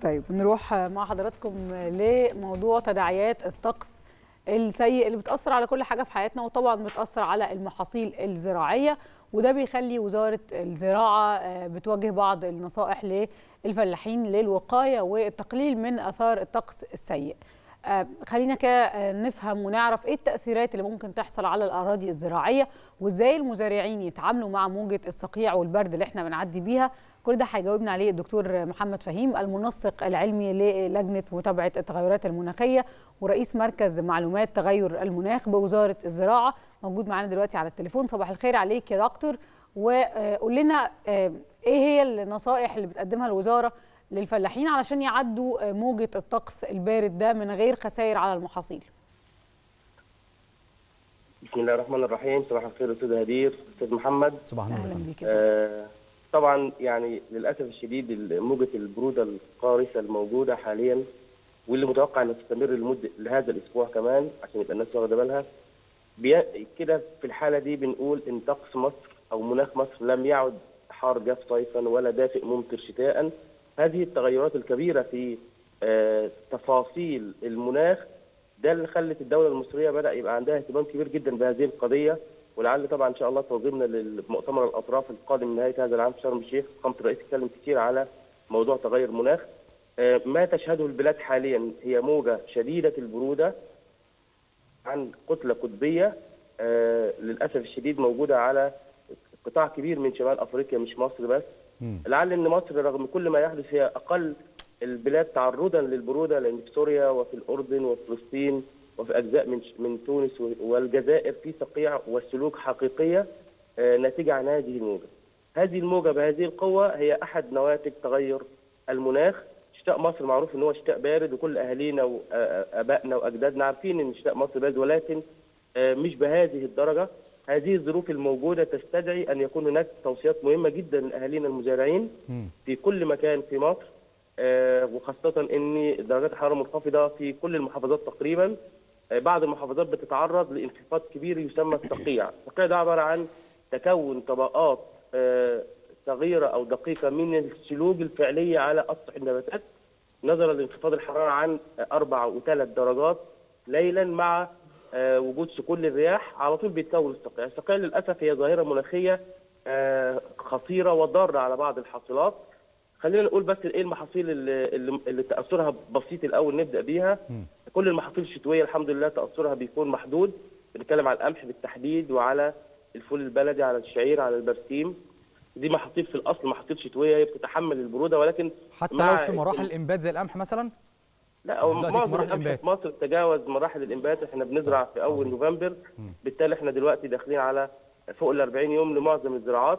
طيب نروح مع حضراتكم لموضوع تداعيات الطقس السيء اللي بتأثر على كل حاجة في حياتنا وطبعا بتأثر على المحاصيل الزراعية وده بيخلي وزارة الزراعة بتوجه بعض النصائح للفلاحين للوقاية والتقليل من أثار الطقس السيء خلينا كده نفهم ونعرف ايه التأثيرات اللي ممكن تحصل على الأراضي الزراعية وازاي المزارعين يتعاملوا مع موجة الصقيع والبرد اللي احنا بنعدي بيها كل ده هيجاوبنا عليه الدكتور محمد فهيم المنسق العلمي للجنة متابعة التغيرات المناخية ورئيس مركز معلومات تغير المناخ بوزارة الزراعة موجود معانا دلوقتي على التليفون صباح الخير عليك يا دكتور وقول لنا ايه هي النصائح اللي بتقدمها الوزارة للفلاحين علشان يعدوا موجة الطقس البارد ده من غير خسائر على المحاصيل بسم الله الرحمن الرحيم صباح الخير استاذ هدير استاذ محمد صباح النور اهلا بيك آه طبعا يعني للاسف الشديد موجه البروده القارسه الموجوده حاليا واللي متوقع انها تستمر لمده لهذا الاسبوع كمان عشان يبقى الناس واخده بالها كده في الحاله دي بنقول ان طقس مصر او مناخ مصر لم يعد حار جاف صيفا ولا دافئ ممطر شتاء هذه التغيرات الكبيره في آه تفاصيل المناخ ده اللي خلت الدوله المصريه بدا يبقى عندها اهتمام كبير جدا بهذه القضيه ولعل طبعا ان شاء الله توجهنا للمؤتمر الاطراف القادم نهايه هذا العام في شرم الشيخ قامت الرئيس اتكلم كثير على موضوع تغير المناخ آه ما تشهده البلاد حاليا هي موجه شديده البروده عن كتله قطبيه آه للاسف الشديد موجوده على قطاع كبير من شمال افريقيا مش مصر بس لعل ان مصر رغم كل ما يحدث هي اقل البلاد تعرضا للبروده لان في سوريا وفي الاردن وفي فلسطين وفي اجزاء من من تونس والجزائر في صقيع وسلوك حقيقيه ناتجه عن هذه الموجه. هذه الموجه بهذه القوه هي احد نواتج تغير المناخ. شتاء مصر معروف ان هو شتاء بارد وكل اهالينا وابائنا واجدادنا عارفين ان شتاء مصر بارد ولكن مش بهذه الدرجه. هذه الظروف الموجوده تستدعي ان يكون هناك توصيات مهمه جدا لاهالينا المزارعين في كل مكان في مصر وخاصه ان درجات الحراره منخفضه في كل المحافظات تقريبا. بعض المحافظات بتتعرض لانخفاض كبير يسمى الصقيع، الصقيع ده عباره عن تكون طبقات صغيره او دقيقه من السلوج الفعليه على اسطح النباتات نظرا لانخفاض الحراره عن اربع وثلاث درجات ليلا مع وجود سكون للرياح على طول بيتكون الصقيع، الصقيع للاسف هي ظاهره مناخيه خطيره وضاره على بعض الحاصلات خلينا نقول بس ايه المحاصيل اللي, اللي, اللي تاثرها بسيط الاول نبدا بيها م. كل المحاصيل الشتويه الحمد لله تاثرها بيكون محدود بنتكلم على القمح بالتحديد وعلى الفول البلدي على الشعير على البرسيم دي محاصيل في الاصل محاصيل شتويه هي بتتحمل البروده ولكن حتى لو في مراحل الانبات زي القمح مثلا لا هو معظم القمح في مصر تجاوز مراحل الانبات احنا بنزرع في اول نوفمبر بالتالي احنا دلوقتي داخلين على فوق ال 40 يوم لمعظم الزراعات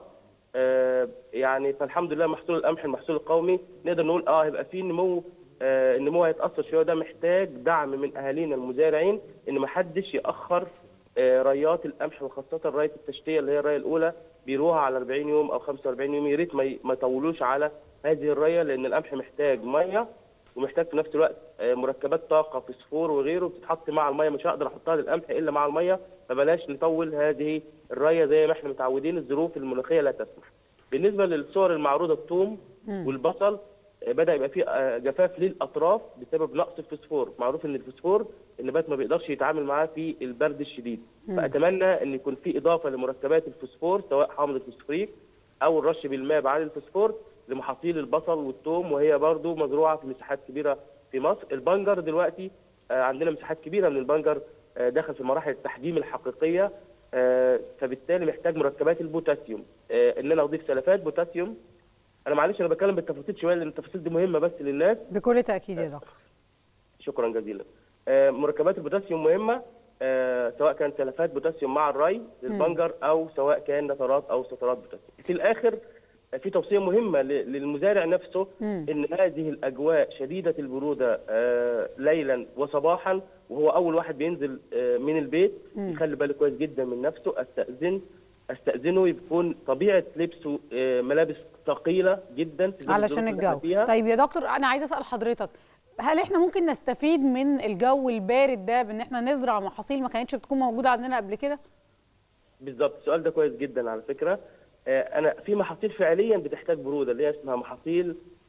آه يعني فالحمد لله محصول القمح المحصول القومي نقدر نقول اه هيبقى فيه نمو آه النمو هيتاثر شويه ده محتاج دعم من اهالينا المزارعين ان ما حدش ياخر آه ريات القمح وخاصه رايه التشتيه اللي هي الرايه الاولى بيروها على 40 يوم او 45 يوم يا ريت ما يطولوش على هذه الرايه لان القمح محتاج ميه ومحتاج في نفس الوقت مركبات طاقه فوسفور وغيره بتتحط مع الميه مش هقدر احطها للقمح الا مع الميه فبلاش نطول هذه الرايه زي ما احنا متعودين الظروف المناخيه لا تسمح. بالنسبه للصور المعروضه الثوم والبصل بدا يبقى في جفاف للاطراف بسبب نقص الفوسفور، معروف ان الفوسفور النبات ما بيقدرش يتعامل معاه في البرد الشديد، فاتمنى ان يكون في اضافه لمركبات الفوسفور سواء حامض الفوسفوريك او الرش بالماء بعد الفوسفور لمحاصيل البصل والثوم وهي برضو مزروعه في مساحات كبيره في مصر، البنجر دلوقتي عندنا مساحات كبيره من البنجر داخل في مراحل التحجيم الحقيقيه فبالتالي محتاج مركبات البوتاسيوم ان انا اضيف سلفات بوتاسيوم انا معلش انا بتكلم بالتفاصيل شويه لان التفاصيل دي مهمه بس للناس بكل تاكيد يا دكتور شكرا جزيلا مركبات البوتاسيوم مهمه سواء كان سلفات بوتاسيوم مع الري للبنجر او سواء كان نترات او سترات بوتاسيوم في الاخر في توصيه مهمه للمزارع نفسه مم. ان هذه الاجواء شديده البروده آه ليلا وصباحا وهو اول واحد بينزل آه من البيت مم. يخلي باله كويس جدا من نفسه استاذن استاذنه يكون طبيعه لبسه آه ملابس ثقيله جدا علشان الجو طيب يا دكتور انا عايزه اسال حضرتك هل احنا ممكن نستفيد من الجو البارد ده بان احنا نزرع محاصيل ما كانتش بتكون موجوده عندنا قبل كده بالظبط السؤال ده كويس جدا على فكره انا في محاصيل فعليا بتحتاج بروده اللي هي اسمها محاصيل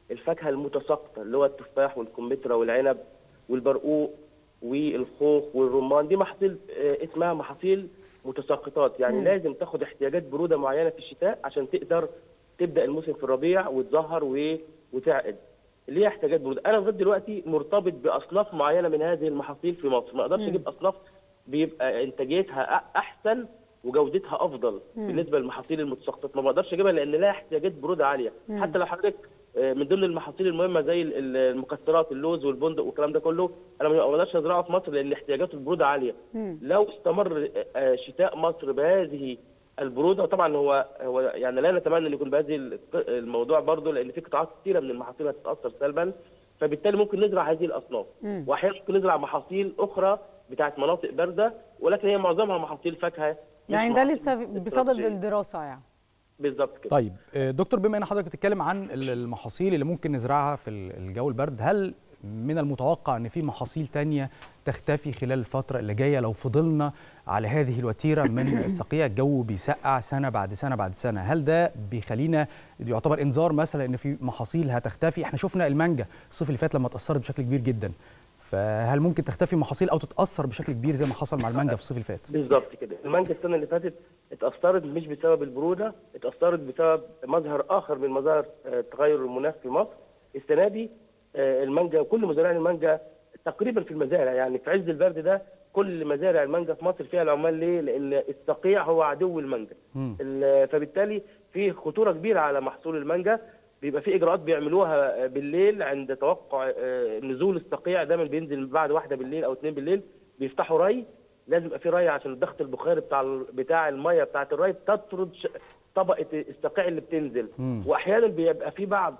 الفاكهه المتساقطه اللي هو التفاح والكمثرى والعنب والبرقوق والخوخ والرمان دي محاصيل آه، اسمها محاصيل متساقطات يعني مم. لازم تاخد احتياجات بروده معينه في الشتاء عشان تقدر تبدا الموسم في الربيع وتزهر و- وتعقد اللي هي احتياجات بروده انا لغايه دلوقتي مرتبط باصناف معينه من هذه المحاصيل في مصر ما اقدرش مم. اجيب اصناف بيبقى انتاجيتها أ- احسن وجودتها افضل مم. بالنسبه للمحاصيل المتساقطات ما بقدرش اجيبها لان لها احتياجات بروده عاليه مم. حتى لو حضرتك آه، من ضمن المحاصيل المهمه زي ال- ال- المكسرات اللوز والبندق والكلام ده كله انا ما اقدرش ازرعه في مصر لان احتياجاته البروده عاليه مم. لو استمر آه، شتاء مصر بهذه البروده وطبعا هو هو يعني لا نتمنى ان يكون بهذه الق- الموضوع برضه لان في قطاعات كثيره من المحاصيل هتتاثر سلبا فبالتالي ممكن نزرع هذه الاصناف مم. واحيانا ممكن نزرع محاصيل اخرى بتاعت مناطق بارده ولكن هي معظمها محاصيل فاكهه يعني مش ده محاصيل لسه بصدد استراتيجية. الدراسه يعني بالظبط كده طيب آه، دكتور بما ان حضرتك بتتكلم عن ال- المحاصيل اللي ممكن نزرعها في ال- الجو البرد هل من المتوقع ان في محاصيل تانية تختفي خلال الفترة اللي جاية لو فضلنا على هذه الوتيرة من الصقيع الجو بيسقع سنة بعد سنة بعد سنة هل ده بيخلينا يعتبر انذار مثلا ان في محاصيل هتختفي احنا شفنا المانجا الصيف اللي فات لما اتأثرت بشكل كبير جدا فهل ممكن تختفي محاصيل او تتأثر بشكل كبير زي ما حصل مع المانجا في الصيف اللي فات بالظبط كده المانجا السنه اللي فاتت اتاثرت مش بسبب البروده اتاثرت بسبب مظهر اخر من مظاهر آه، تغير المناخ في مصر السنه دي آه، المانجا كل مزارعين المانجا تقريبا في المزارع يعني في عز البرد ده كل مزارع المانجا في مصر فيها العمال ليه؟ لان الصقيع هو عدو المانجا مم. ال- فبالتالي في خطوره كبيره على محصول المانجا بيبقى في اجراءات بيعملوها بالليل عند توقع آه، نزول الصقيع دايما بينزل بعد واحده بالليل او اتنين بالليل بيفتحوا ري لازم يبقى في ري عشان الضغط البخاري بتاع ال- بتاع الميه بتاعه الري تطرد ش- طبقه الصقيع اللي بتنزل مم. واحيانا بيبقى في بعض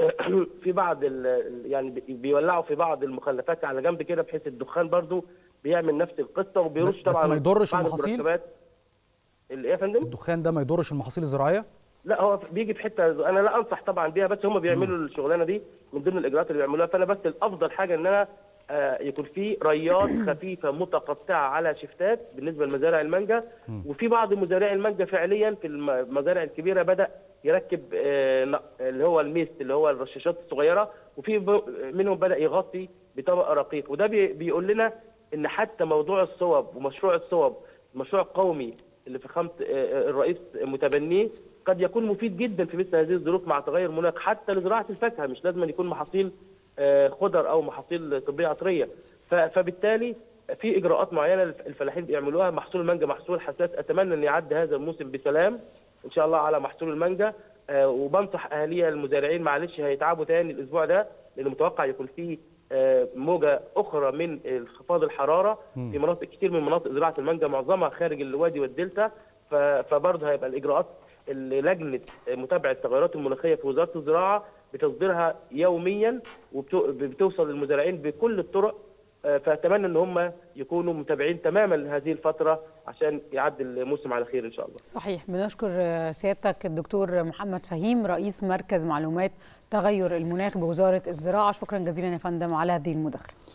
في بعض ال- ال- يعني بي- بيولعوا في بعض المخلفات على جنب كده بحيث الدخان برضو بيعمل نفس القصه وبيرش بس طبعا ما يضرش بعض المحاصيل؟ المركبات الايه يا فندم؟ الدخان ده ما يضرش المحاصيل الزراعية لا هو بيجي في حته انا لا انصح طبعا بيها بس هم بيعملوا الشغلانه دي من ضمن الاجراءات اللي بيعملوها فانا بس الافضل حاجه ان انا آه، يكون في ريات خفيفه متقطعه على شفتات بالنسبه لمزارع المانجا وفي بعض مزارعي المانجا فعليا في الم- المزارع الكبيره بدا يركب آه، ن- اللي هو الميست اللي هو الرشاشات الصغيره وفي ب- منهم بدا يغطي بطبقه رقيق وده بي- بيقول لنا ان حتى موضوع الصوب ومشروع الصوب المشروع القومي اللي في خامه آه، الرئيس متبنيه قد يكون مفيد جدا في مثل هذه الظروف مع تغير المناخ حتى لزراعه الفاكهه مش لازم أن يكون محاصيل آه، خضر او محاصيل طبيه عطريه ف- فبالتالي في اجراءات معينه الف- الفلاحين بيعملوها محصول المانجا محصول حساس اتمنى ان يعدي هذا الموسم بسلام ان شاء الله على محصول المانجا آه، وبنصح اهاليها المزارعين معلش هيتعبوا تاني الاسبوع ده لان متوقع يكون في آه، موجه اخرى من انخفاض الحراره في مناطق كتير من مناطق زراعه المانجا معظمها خارج الوادي والدلتا ف- فبرضه هيبقى الاجراءات اللي لجنه متابعه التغيرات المناخيه في وزاره الزراعه بتصدرها يوميا وبتوصل للمزارعين بكل الطرق آه، فاتمنى ان هم يكونوا متابعين تماما لهذه الفتره عشان يعدي الموسم على خير ان شاء الله صحيح بنشكر آه، سيادتك الدكتور محمد فهيم رئيس مركز معلومات تغير المناخ بوزاره الزراعه شكرا جزيلا يا فندم على هذه المداخله